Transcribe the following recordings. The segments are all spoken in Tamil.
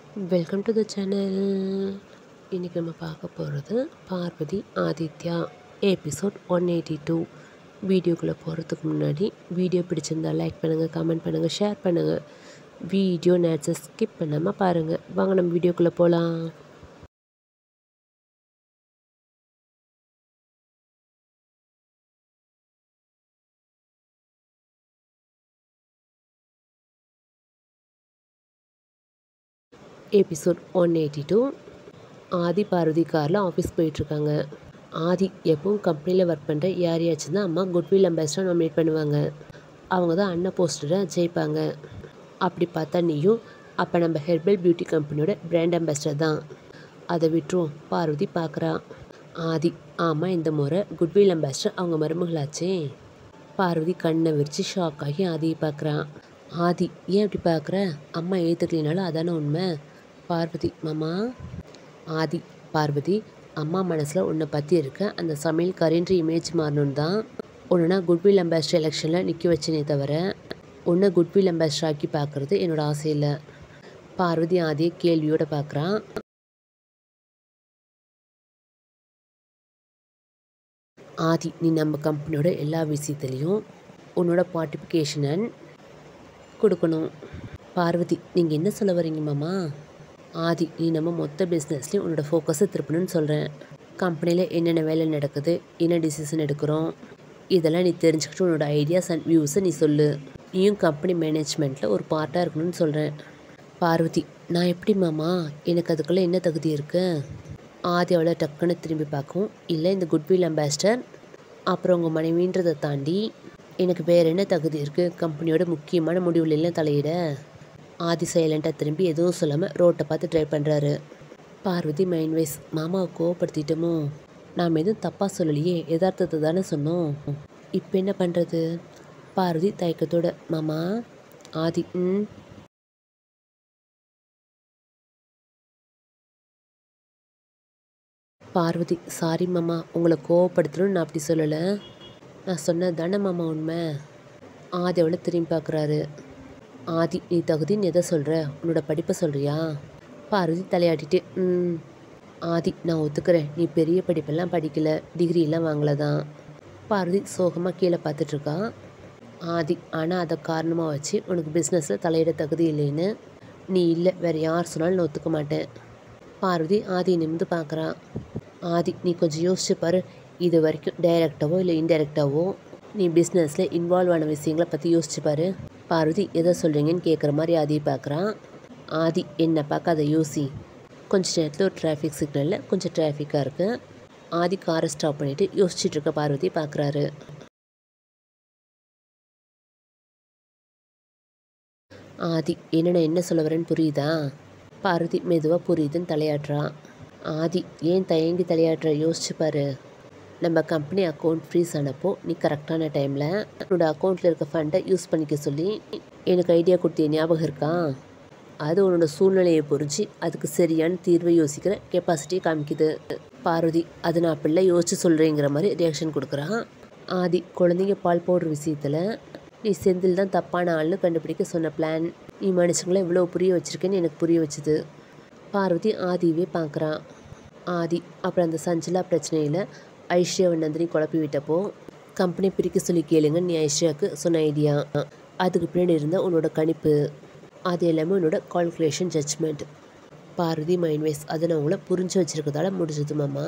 வெல்கம் டு த சேனல் இன்றைக்கி நம்ம பார்க்க போகிறது Parvathi Aditya episode one eighty two வீடியோக்குள்ளே போகிறதுக்கு முன்னாடி வீடியோ பிடிச்சிருந்தா லைக் பண்ணுங்கள் கமெண்ட் பண்ணுங்கள் ஷேர் பண்ணுங்கள் வீடியோ நேட்ஸை ஸ்கிப் பண்ணாமல் பாருங்கள் வாங்க நம்ம வீடியோக்குள்ளே போகலாம் episode one eighty two Aadhi Parvathi காரில் ஆஃபீஸ் போயிட்டுருக்காங்க ஆதி எப்பவும் கம்பெனியில் ஒர்க் பண்ணுற யாரையாச்சும் தான் அம்மா குட்வில் அம்பாசிடர் நாமினேட் பண்ணுவாங்க அவங்க தான் அண்ணன் போஸ்டரை ஜெயிப்பாங்க அப்படி பார்த்தா நீயும் அப்போ நம்ம ஹெர்பல் பியூட்டி கம்பெனியோட பிராண்ட் அம்பாசிடர் தான் அதை விட்டுரும் பார்வதி பார்க்குறா ஆதி ஆமாம் இந்த முறை குட்வில் அம்பாசிடர் அவங்க மருமகளாச்சே பார்வதி கண்ணை விரித்து ஷாக் ஆகி ஆதியை பார்க்குறான் ஆதி ஏன் இப்படி பார்க்குற அம்மா ஏற்றுக்கலினாலும் அதானே உண்மை பார்வதி மாமா ஆதி பார்வதி அம்மா மனசில் உன்னை பற்றி இருக்க அந்த சமையல்காரின்ற இமேஜ் மாறணும் தான் ஒன்றுனா குட்வில் அம்பாசிடர் எலெக்ஷனில் நிற்க வச்சனே தவிர உன்னை குட்வில் அம்பாசிடர் ஆக்கி பார்க்குறது என்னோட ஆசை இல்லை பார்வதி ஆதியை கேள்வியோடு பார்க்குறான் ஆதி நீ நம்ம கம்பெனியோட எல்லா விஷயத்துலேயும் உன்னோட பார்ட்டிஃபிகேஷனை கொடுக்கணும் பார்வதி நீங்கள் என்ன சொல்ல வரீங்க மாமா ஆதி நீ நம்ம மொத்த பிஸ்னஸ்லேயும் உன்னோட ஃபோக்கஸை திருப்பணும்னு சொல்கிறேன் கம்பெனியில் என்னென்ன வேலை நடக்குது என்ன டிசிஷன் எடுக்கிறோம் இதெல்லாம் நீ தெரிஞ்சுக்கிட்டு உன்னோட ஐடியாஸ் அண்ட் வியூஸை நீ சொல்லு நீயும் கம்பெனி மேனேஜ்மெண்ட்டில் ஒரு பார்ட்டாக இருக்கணும்னு சொல்கிறேன் பார்வதி நான் எப்படி மாமா எனக்கு அதுக்குள்ளே என்ன தகுதி இருக்குது ஆதி அவளை டக்குன்னு திரும்பி பார்க்கும் இல்லை இந்த குட்வில் அம்பாசிடர் அப்புறம் உங்கள் மனைவின்றதை தாண்டி எனக்கு வேறு என்ன தகுதி இருக்குது கம்பெனியோட முக்கியமான முடிவுலாம் தலையிட ஆதி சைலண்ட்டாக திரும்பி எதுவும் சொல்லாமல் ரோட்டை பார்த்து ட்ரைவ் பண்ணுறாரு பார்வதி மைண்ட் வைஸ் மாமாவை கோவப்படுத்திட்டோமோ நாம் எதுவும் தப்பாக சொல்லலையே யதார்த்தத்தை தானே சொன்னோம் இப்போ என்ன பண்ணுறது பார்வதி தயக்கத்தோட மாமா ஆதி ம் பார்வதி சாரி மாமா உங்களை கோவப்படுத்தணும்னு நான் அப்படி சொல்லலை நான் சொன்னது தானே மாமா உண்மை ஆதி அவளை திரும்பி பார்க்குறாரு ஆதி நீ தகுதின்னு எதை சொல்கிற உன்னோட படிப்பை சொல்கிறியா பார்வதி தலையாட்டிட்டு ம் ஆதி நான் ஒத்துக்கிறேன் நீ பெரிய படிப்பெல்லாம் படிக்கல டிகிரிலாம் வாங்கல தான் பார்வதி சோகமாக கீழே பார்த்துட்ருக்கா ஆதி ஆனால் அதை காரணமாக வச்சு உனக்கு பிஸ்னஸில் தலையிட தகுதி இல்லைன்னு நீ இல்லை வேறு யார் சொன்னாலும் நான் ஒத்துக்க மாட்டேன் பார்வதி ஆதி நிமிந்து பார்க்குறான் ஆதி நீ கொஞ்சம் யோசிச்சு பாரு இது வரைக்கும் டைரெக்டாவோ இல்லை இன்டைரக்டாவோ நீ பிஸ்னஸில் இன்வால்வ் ஆன விஷயங்களை பற்றி யோசிச்சு பாரு பார்வதி எதை சொல்கிறீங்கன்னு கேட்குற மாதிரி ஆதியை பார்க்குறான் ஆதி என்னை பார்க்க அதை யோசி கொஞ்ச நேரத்தில் ஒரு டிராஃபிக் சிக்னலில் கொஞ்சம் டிராஃபிக்காக இருக்குது ஆதி காரை ஸ்டாப் பண்ணிவிட்டு யோசிச்சுட்டு இருக்க பார்வதி பார்க்குறாரு ஆதி என்ன நான் என்ன சொல்ல வரேன்னு புரியுதா பார்வதி மெதுவாக புரியுதுன்னு தலையாட்டுறான் ஆதி ஏன் தயங்கி தலையாட்டுற யோசிச்சு பாரு நம்ம கம்பெனி அக்கௌண்ட் ஃப்ரீஸ் ஆனப்போ நீ கரெக்டான டைமில் உன்னோட அக்கௌண்ட்டில் இருக்க ஃபண்டை யூஸ் பண்ணிக்க சொல்லி எனக்கு ஐடியா கொடுத்திய ஞாபகம் இருக்கா அது உன்னோட சூழ்நிலையை புரிஞ்சு அதுக்கு சரியான தீர்வை யோசிக்கிற கெப்பாசிட்டியை காமிக்குது பார்வதி அது நான் பிள்ளை யோசிச்சு சொல்கிறேங்கிற மாதிரி ரியாக்ஷன் கொடுக்குறான் ஆதி குழந்தைங்க பால் போடுற விஷயத்தில் நீ செந்தில் தான் தப்பான ஆள்னு கண்டுபிடிக்க சொன்ன பிளான் நீ மனுஷங்களை இவ்வளோ புரிய வச்சிருக்கேன்னு எனக்கு புரிய வச்சுது பார்வதி ஆதியவே பார்க்குறான் ஆதி அப்புறம் அந்த சஞ்சலா பிரச்சனையில் ஐஸ்வர்யாவை நந்தினி குழப்பி விட்டப்போ கம்பெனி பிரிக்க சொல்லி கேளுங்க நீ ஐஸ்வர்யாவுக்கு சொன்ன ஐடியா அதுக்கு பின்னாடி இருந்த உன்னோட கணிப்பு அது எல்லாமே உன்னோட calculation judgement Parvathi mind wise அதை நான் உங்களை புரிஞ்சு வச்சிருக்கதால முடிஞ்சது மாமா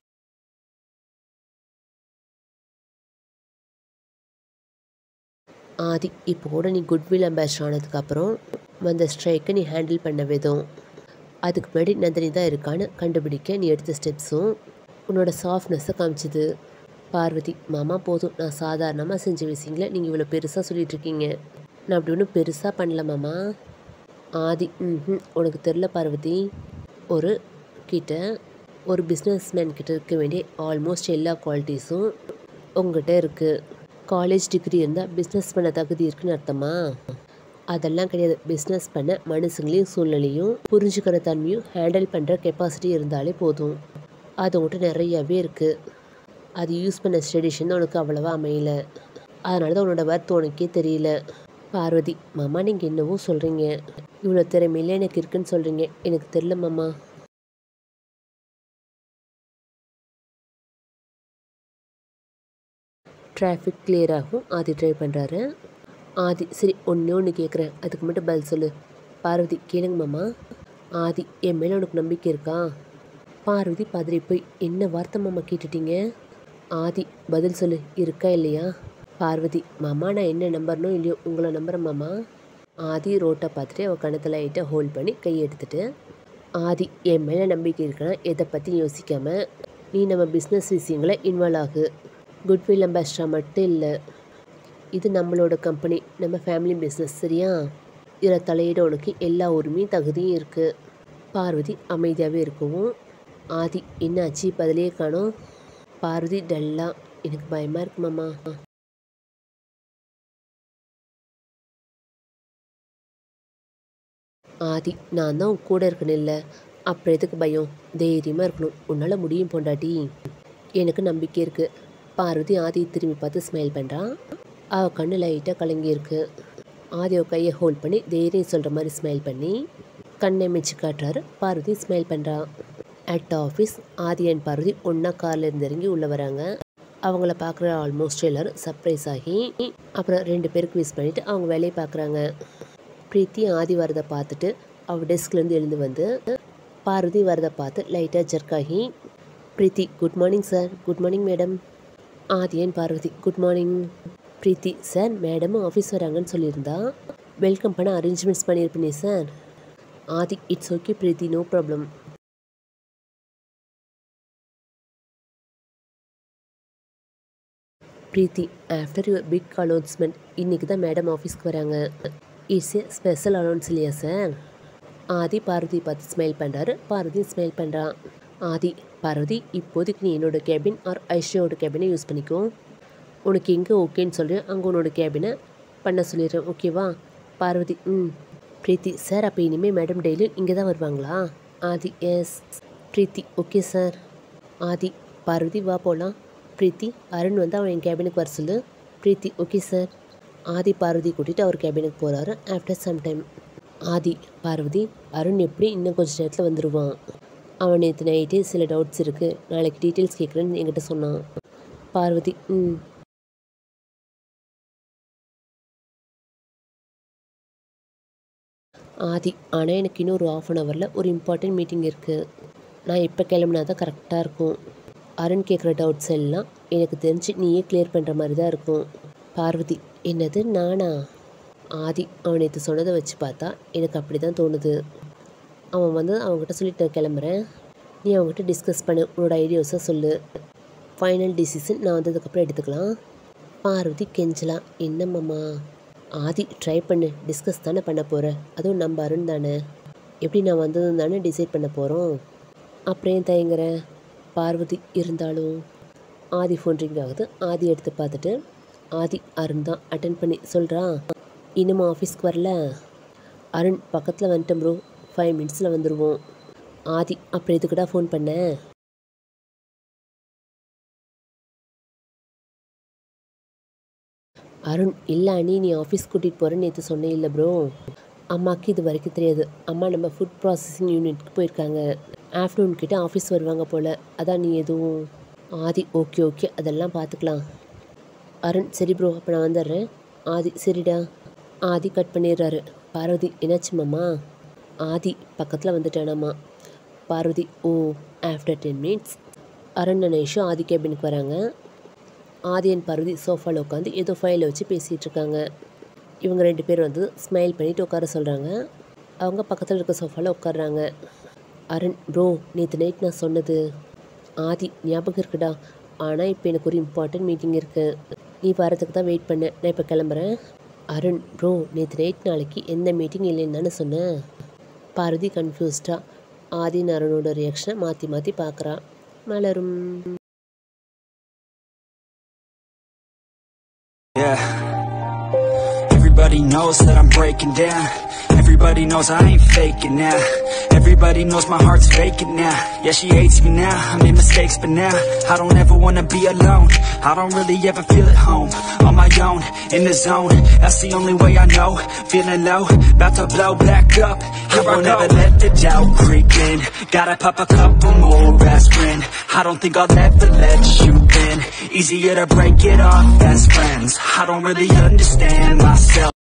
ஆதி இப்போ கூட நீ குட்வில் அம்பாசிடர் ஆனதுக்கப்புறம் வந்த ஸ்ட்ரைக்கை நீ ஹேண்டில் பண்ண விதம் அதுக்கு முன்னாடி நந்தினி தான் இருக்கான்னு கண்டுபிடிக்க நீ எடுத்த ஸ்டெப்ஸும் உன்னோட சாஃப்ட்னஸை காமிச்சிது பார்வதி மாமா போதும் நான் சாதாரணமாக செஞ்ச விஷயங்கள நீங்கள் இவ்வளோ பெருசாக சொல்லிகிட்ருக்கீங்க நான் அப்படி ஒன்றும் பெருசாக பண்ணல மாமா ஆதி ம் உனக்கு தெரில பார்வதி ஒரு கிட்ட ஒரு பிஸ்னஸ் மேன் கிட்ட இருக்க வேண்டிய ஆல்மோஸ்ட் எல்லா குவாலிட்டிஸும் உங்ககிட்ட இருக்குது காலேஜ் டிகிரி இருந்தால் பிஸ்னஸ் பண்ண தகுதி இருக்குன்னு அர்த்தமா அதெல்லாம் கிடையாது பிஸ்னஸ் பண்ண மனுஷங்களையும் சூழ்நிலையும் புரிஞ்சுக்கிற தன்மையும் ஹேண்டில் பண்ணுற கெப்பாசிட்டி இருந்தாலே போதும் அது உங்கள்கிட்ட நிறையாவே இருக்குது அது யூஸ் பண்ண ஸ்டடிஷன் உனக்கு அவ்வளோவா அமையல அதனால தான் உன்னோட ஒர்த் உனக்கே தெரியல பார்வதி மாமா நீங்கள் என்னவோ சொல்கிறீங்க இவ்வளோ திறமையில எனக்கு இருக்குன்னு சொல்கிறீங்க எனக்கு தெரில மாமா டிராஃபிக் கிளியர் ஆகும் ஆதி ட்ரை பண்ணுறாரு ஆதி சரி ஒன்று ஒன்று கேட்குறேன் அதுக்கு மட்டும் பதில் சொல்லு பார்வதி கேளுங்க மாமா ஆதி என் மேலே உனக்கு நம்பிக்கை இருக்கா பார்வதி பதறி போய் என்ன வார்த்தை மாமா கேட்டுட்டீங்க ஆதி பதில் சொல்லு இருக்கா இல்லையா பார்வதி மாமா நான் என்ன நம்பர்னோ இல்லையோ உங்களை நம்புகிறேன் மாமா ஆதி ரோட்டை பார்த்துட்டு அவள் கணத்தில் லைட்டாக ஹோல்ட் பண்ணி கை எடுத்துட்டு ஆதி என் மேலே நம்பிக்கை இருக்குன்னா எதை பற்றி யோசிக்காம நீ நம்ம பிஸ்னஸ் விஷயங்களை இன்வால்வ் ஆகு குட்வில் அம்பாஸ்டரா மட்டும் இல்லை இது நம்மளோட கம்பெனி நம்ம ஃபேமிலி பிஸ்னஸ் சரியா இதில் தலையிட உனக்கு எல்லா உரிமையும் தகுதியும் இருக்குது பார்வதி அமைதியாகவே இருக்கவும் ஆதி என்னாச்சு பதிலே காணோம் பார்வதி டல்லா எனக்கு பயமாக இருக்கு மாமா ஆதி நான் தான் உன் கூட இருக்கணும் இல்லை அப்புறம் எதுக்கு பயம் தைரியமாக இருக்கணும் உன்னால் முடியும் பொண்டாட்டி எனக்கு நம்பிக்கை இருக்குது பார்வதி ஆதியை திரும்பி பார்த்து ஸ்மைல் பண்ணுறான் அவள் கண்ணு லைட்டாக கலங்கியிருக்கு ஆதியோ கையை ஹோல்ட் பண்ணி தைரியம் சொல்கிற மாதிரி ஸ்மைல் பண்ணி கண்ணை மிச்சு காட்டுறாரு பார்வதி ஸ்மைல் பண்ணுறா at office Aadhi and Parvathi ஒன்றா காரில் இருந்து இறங்கி உள்ளே வராங்க அவங்கள பார்க்குற ஆல்மோஸ்ட் எல்லோரும் சர்ப்ரைஸ் ஆகி அப்புறம் ரெண்டு பேருக்கு விஷ் பண்ணிவிட்டு அவங்க வேலையை பார்க்குறாங்க பிரீத்தி ஆதி வரதை பார்த்துட்டு அவள் டெஸ்க்லேருந்து எழுந்து வந்து பார்வதி வரதை பார்த்து லைட்டாக ஜர்க்காகி Preethi good morning sir good morning madam ஆதியன் Parvathi good morning Preethi sir மேடமும் ஆஃபீஸ் வராங்கன்னு சொல்லியிருந்தா வெல்கம் பண்ண அரேஞ்ச்மெண்ட்ஸ் பண்ணியிருப்பேனே sir Aadhi it's okay Preethi no problem Preethi after your big announcement இன்றைக்கி தான் மேடம் ஆஃபீஸ்க்கு வராங்க இட்ஸ் ஏ ஸ்பெஷல் அனௌன்ஸ் இல்லையா சார் ஆதி பார்வதி பார்த்து ஸ்மைல் பண்ணுறாரு பார்வதி ஸ்மைல் பண்ணுறான் ஆதி பார்வதி இப்போதைக்கு நீ என்னோட கேபின் ஆர் ஐஸ்வர்யோட கேபினை யூஸ் பண்ணிக்கோ உனக்கு எங்கே ஓகேன்னு சொல்லி அங்கே உன்னோட கேபினை பண்ண சொல்லிடுறேன் ஓகேவா பார்வதி ம் பிரீத்தி சார் அப்போ இனிமேல் மேடம் டெய்லி இங்கே தான் வருவாங்களா Aadhi yes Preethi okay sir Aadhi Parvathi வா போகலாம் பிரீத்தி அருண் வந்து அவன் என் கேபினுக்கு வர சொல்லு பிரீத்தி ஓகே சார் ஆதி பார்வதி கூட்டிகிட்டு அவர் கேபினுக்கு போகிறாரு after some time Aadhi Parvathi Arun எப்படி இன்னும் கொஞ்சம் நேரத்தில் வந்துடுவான் அவன் நேற்று நைட்டே சில டவுட்ஸ் இருக்குது நாளைக்கு டீட்டெயில்ஸ் கேட்குறேன்னு என்கிட்ட சொன்னான் பார்வதி ம் ஆதி ஆனால் எனக்கு இன்னும் ஒரு ஆஃப் அன் ஹவரில் ஒரு இம்பார்ட்டன்ட் மீட்டிங் இருக்குது நான் இப்போ கிளம்புனா தான் கரெக்டாக இருக்கும் அருண் கேட்குற டவுட்ஸ் எல்லாம் எனக்கு தெரிஞ்சு நீயே கிளியர் பண்ணுற மாதிரி தான் இருக்கும் பார்வதி என்னது நானா ஆதி அவன் நேற்று சொன்னதை வச்சு பார்த்தா எனக்கு அப்படி தான் தோணுது அவன் வந்து அவங்ககிட்ட சொல்லிட்டு நான் கிளம்புறேன் நீ அவங்ககிட்ட டிஸ்கஸ் பண்ணு உன்னோட ஐடியாஸை சொல்லு ஃபைனல் டிசிஷன் நான் வந்ததுக்கப்புறம் எடுத்துக்கலாம் பார்வதி கெஞ்சலாம் என்னம்மாம்மா ஆதி ட்ரை பண்ணு டிஸ்கஸ் தானே பண்ண போகிற அதுவும் நம்ம அருண் தானே எப்படி நான் வந்ததும் தானே டிசைட் பண்ண போகிறோம் அப்புறம் ஏன் தயங்குறேன் பார்வதி இருந்தாலும் ஆதி ஃபோன் ரிங் ஆகுது ஆதி எடுத்து பார்த்துட்டு ஆதி அருண் தான் அட்டன் பண்ணி சொல்கிறான் இன்னும் ஆஃபீஸ்க்கு வரல அருண் பக்கத்தில் வந்துட்டேன் ப்ரோ ஃபைவ் மினிட்ஸில் வந்துடுவோம் ஆதி அப்புறம் எதுக்குடா ஃபோன் பண்ண அருண் இல்லை அண்ணி நீ ஆஃபீஸ் கூட்டிகிட்டு போகிறேன்னு நேற்று சொன்னே இல்லை ப்ரோ அம்மாவுக்கு இது வரைக்கும் தெரியாது அம்மா நம்ம ஃபுட் ப்ராசஸிங் யூனிட்க்கு போயிருக்காங்க ஆஃப்டர்நூன் கிட்ட ஆஃபீஸ் வருவாங்க போல் அதான் நீ எதுவும் ஆதி ஓகே ஓகே அதெல்லாம் பார்த்துக்கலாம் அருண் சரி ப்ரோ அப்போ நான் வந்துடுறேன் ஆதி சரிடா ஆதி கட் பண்ணிடுறாரு பார்வதி என்னாச்சு மாமா ஆதி பக்கத்தில் வந்துட்டானாம்மா Parvathi oh after ten minutes Arun நனேஷும் ஆதி கேபினுக்கு வராங்க ஆதி அண்ட் பார்வதி சோஃபாவில் உட்காந்து ஏதோ ஃபைலை வச்சு பேசிகிட்டு இருக்காங்க இவங்க ரெண்டு பேர் வந்து ஸ்மைல் பண்ணிவிட்டு உட்கார சொல்கிறாங்க அவங்க பக்கத்தில் இருக்க சோஃபாவில் உட்காடுறாங்க அருண் ப்ரோ நேற்று நைட் நான் சொன்னது ஆதி ஞாபகம் இருக்குடா ஆனால் இப்போ எனக்கு ஒரு இம்பார்ட்டன்ட் மீட்டிங் இருக்குது நீ வரதுக்கு தான் வெயிட் பண்ணேன் நான் இப்போ கிளம்புறேன் அருண் ப்ரோ நேற்று நைட் நாளைக்கு எந்த மீட்டிங் இல்லைன்னு தானே சொன்னேன் பார்வதி கன்ஃபியூஸ்டாக ஆதின் அருணோட ரியாக்ஷனை மாற்றி மாற்றி பார்க்குறா மலரும் Yeah. Everybody Everybody knows that I'm breaking down Everybody knows I ain't faking now Everybody knows my heart's vacant now Yeah, she hates me now, I made mistakes but now I don't ever wanna be alone I don't really ever feel at home On my own, in the zone That's the only way I know Feeling low, about to blow back up Here I won't ever let the doubt creep in Gotta pop a couple more aspirin I don't think I'll ever let you in Easier to break it off best friends I don't really understand myself